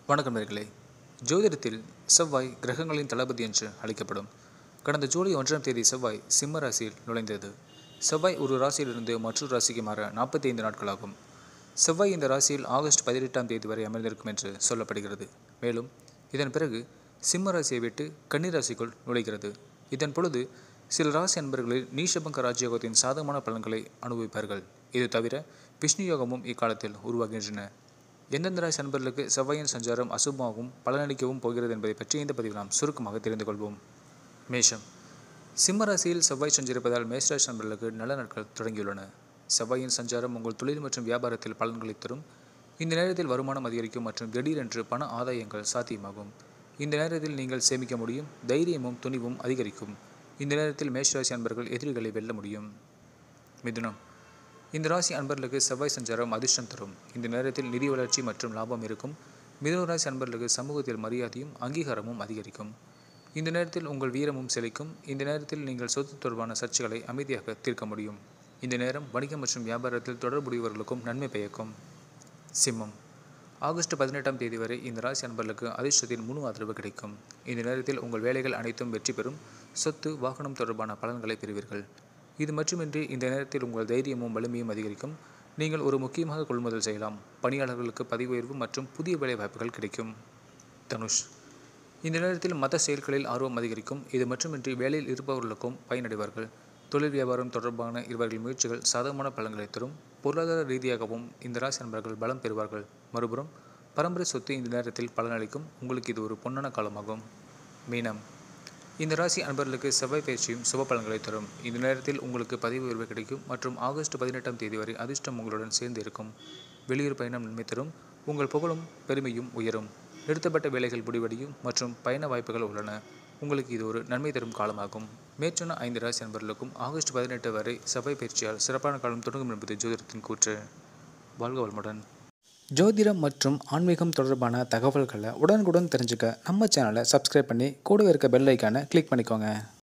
வணக்கம் நேர்களே ஜோதிடத்தில் செவ்வாய் கிரகங்களின் தளபதி என்று அழைக்கப்படும் கடந்த ஜூலை ஒன்றாம் தேதி செவ்வாய் சிம்ம ராசியில் நுழைந்தது செவ்வாய் ஒரு ராசியிலிருந்து மற்றொரு ராசிக்கு மாற நாற்பத்தி ஐந்து நாட்களாகும் செவ்வாய் இந்த ராசியில் ஆகஸ்ட் பதினெட்டாம் தேதி வரை அமர்ந்திருக்கும் என்று சொல்லப்படுகிறது மேலும் இதன் பிறகு சிம்ம ராசியை விட்டு கன்னி ராசிக்குள் நுழைகிறது இதன் பொழுது சில ராசி அன்பர்களில் நீஷபங்க ராஜயோகத்தின் சாதகமான பலன்களை அனுபவிப்பார்கள் இது தவிர விஷ்ணு யோகமும் இக்காலத்தில் உருவாகின்றன எந்தெந்த ராசி அன்பர்களுக்கு செவ்வாயின் சஞ்சாரம் அசுபமாகவும் பலனளிக்கவும் போகிறது என்பதை பற்றி இந்த பதிவில் நாம் சுருக்கமாக தெரிந்து கொள்வோம் மேஷம் சிம்ம ராசியில் செவ்வாய் சஞ்சரிப்பதால் மேஷராசி நண்பர்களுக்கு நல்ல நாட்கள் தொடங்கியுள்ளன செவ்வாயின் சஞ்சாரம் உங்கள் தொழில் மற்றும் வியாபாரத்தில் பலன்களை தரும் இந்த நேரத்தில் வருமானம் அதிகரிக்கும் மற்றும் திடீரென்று பண ஆதாயங்கள் சாத்தியமாகும் இந்த நேரத்தில் நீங்கள் சேமிக்க முடியும் தைரியமும் துணிவும் அதிகரிக்கும் இந்த நேரத்தில் மேஷராசி அன்பர்கள் எதிரிகளை வெல்ல முடியும் மிதுனம் இந்த ராசி அன்பர்களுக்கு செவ்வாய் சஞ்சாரம் அதிர்ஷ்டம் தரும் இந்த நேரத்தில் நிதி வளர்ச்சி மற்றும் லாபம் இருக்கும் மிதுன ராசி அன்பர்களுக்கு சமூகத்தில் மரியாதையும் அங்கீகாரமும் அதிகரிக்கும் இந்த நேரத்தில் உங்கள் வீரமும் செழிக்கும் இந்த நேரத்தில் நீங்கள் சொத்து தொடர்பான சர்ச்சைகளை அமைதியாக தீர்க்க முடியும் இந்த நேரம் வணிகம் மற்றும் வியாபாரத்தில் தொடர்புடையவர்களுக்கும் நன்மை பயக்கும் சிம்மம் ஆகஸ்ட் பதினெட்டாம் தேதி வரை இந்த ராசி அன்பர்களுக்கு அதிர்ஷ்டத்தின் முழு ஆதரவு கிடைக்கும் இந்த நேரத்தில் உங்கள் வேலைகள் அனைத்தும் வெற்றி பெறும் சொத்து வாகனம் தொடர்பான பலன்களை பெறுவீர்கள் இது மட்டுமின்றி இந்த நேரத்தில் உங்கள் தைரியமும் வலிமையும் அதிகரிக்கும் நீங்கள் ஒரு முக்கியமாக கொள்முதல் செய்யலாம் பணியாளர்களுக்கு பதவி உயர்வு மற்றும் புதிய வேலை வாய்ப்புகள் கிடைக்கும் தனுஷ் இந்த நேரத்தில் மத செயல்களில் ஆர்வம் அதிகரிக்கும் இது மட்டுமின்றி வேலையில் இருப்பவர்களுக்கும் பயனடைவார்கள் தொழில் வியாபாரம் தொடர்பான இவர்கள் முயற்சிகள் சாதகமான பலன்களை தரும் பொருளாதார ரீதியாகவும் இந்த ராசி நண்பர்கள் பலம் பெறுவார்கள் மறுபுறம் பரம்பரை சொத்து இந்த நேரத்தில் பலனளிக்கும் உங்களுக்கு இது ஒரு பொன்னான காலமாகும் மீனம் இந்த ராசி அன்பர்களுக்கு செவ்வாய் பயிற்சியும் சுப பலன்களை தரும் இந்த நேரத்தில் உங்களுக்கு பதவி உயர்வு கிடைக்கும் மற்றும் ஆகஸ்ட் பதினெட்டாம் தேதி வரை அதிர்ஷ்டம் உங்களுடன் சேர்ந்து இருக்கும் வெளியூர் பயணம் நன்மை தரும் உங்கள் புகழும் பெருமையும் உயரும் நிறுத்தப்பட்ட வேலைகள் முடிவடையும் மற்றும் பயண வாய்ப்புகள் உள்ளன உங்களுக்கு இது ஒரு நன்மை தரும் காலமாகும் மேற்சொன்ன ஐந்து ராசி அன்பர்களுக்கும் ஆகஸ்ட் பதினெட்டு வரை செவ்வாய் பயிற்சியால் சிறப்பான காலம் தொடங்கும் என்பது ஜோதிடத்தின் கூற்று வாழ்க வளமுடன் ஜோதிடம் மற்றும் ஆன்மீகம் தொடர்பான தகவல்களை உடனுக்குடன் தெரிஞ்சுக்க நம்ம சேனலை சப்ஸ்கிரைப் பண்ணி கூடவே இருக்க பெல் ஐக்கானை கிளிக் பண்ணிக்கோங்க